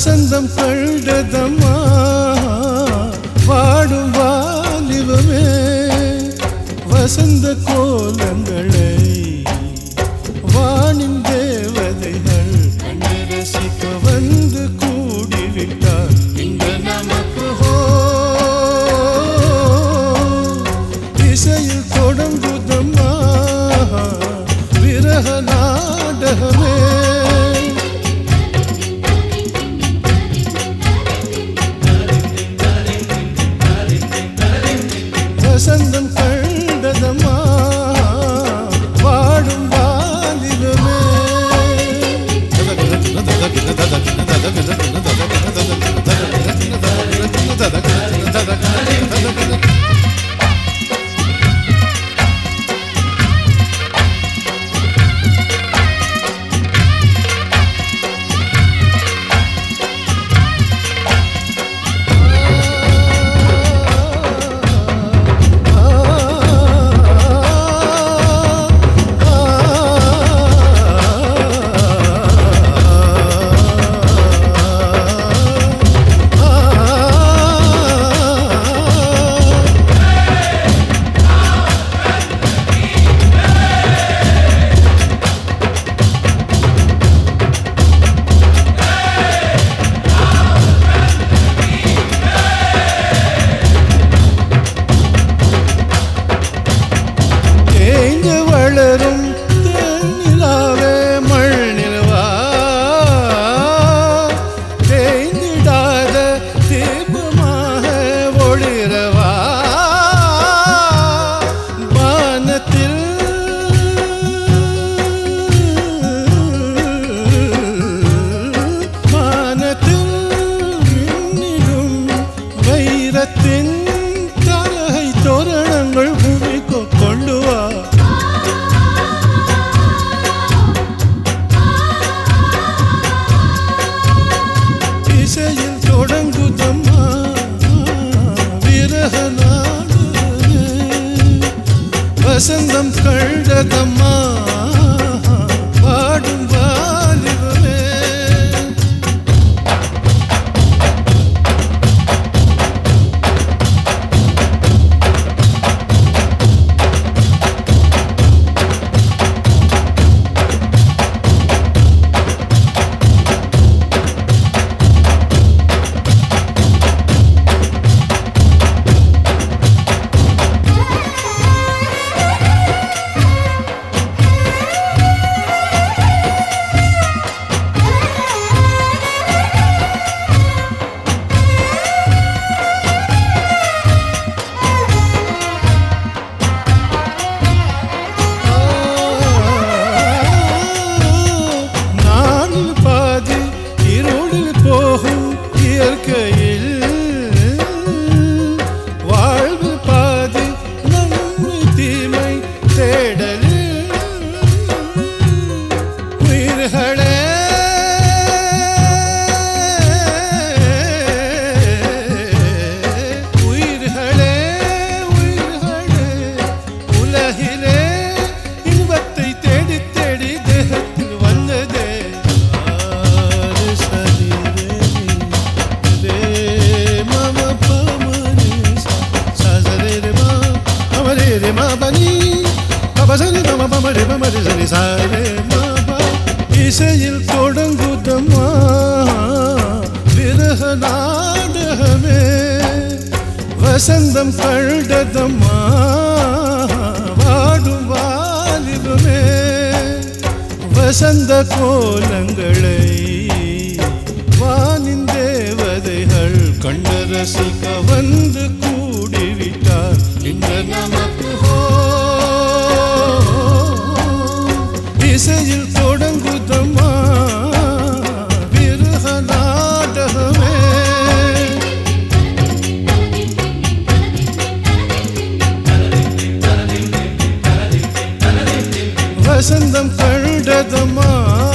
வசந்தம் கண்டதம்மா வாடும் வாலிபமே வசந்த கோலங்களை வானின் தேவதைகள் கண்டு ரசிக்க வந்து கூடிவிட்டார் இந்த நமக்கு ஹோ இசையில் தொடங்குதம்மா விரக நாடகமே வசந்தம் கண்டதம்மா வாடும் வாலிபமே தேய்ந்து வளரும் தேனிலாவே மண்ணிலவா தேய்ந்திடாத தீபமாக ஒளிரவா வானத்தில் வானத்தில் மின்னிடும் வைரத்தின் தலகை தோரணங்கள் பூமிக்கு கொண்டு வா இசையில் தொடங்குதம்மா விரக நாடு வசந்தம் கண்டதம்மா பாடும் வாலிபமே நானில் பாதி இருளில் போகும் இயற்கையில் வாழ்வில் பாதி நன்மை தீமை தேடலில் உயிர்களே உயிர்களே உயிர்களே உலகிலே இன்பத்தை தேடி தேடி தேகத்தில் வந்ததே ஆறு சரி ரே மம பமரி சரி ரே மா அமரே ரே மா பனி பபசரி மம பமரி பமரி சரி சாரே மா பா இசையில் தொடங்குதம்மா விரக நாடகமே வசந்தம் கண்டதம்மா வாடும் வாலிபமே வசந்த கோலங்களை வானின் தேவதைகள் கண்டு ரசிக்க வந்து கூடிவிட்டார் இந்த நமக்கு ஹோ இசையில் தொடங்குதம்மா விரக நாடகமே வசந்தம் கண்டதம்மா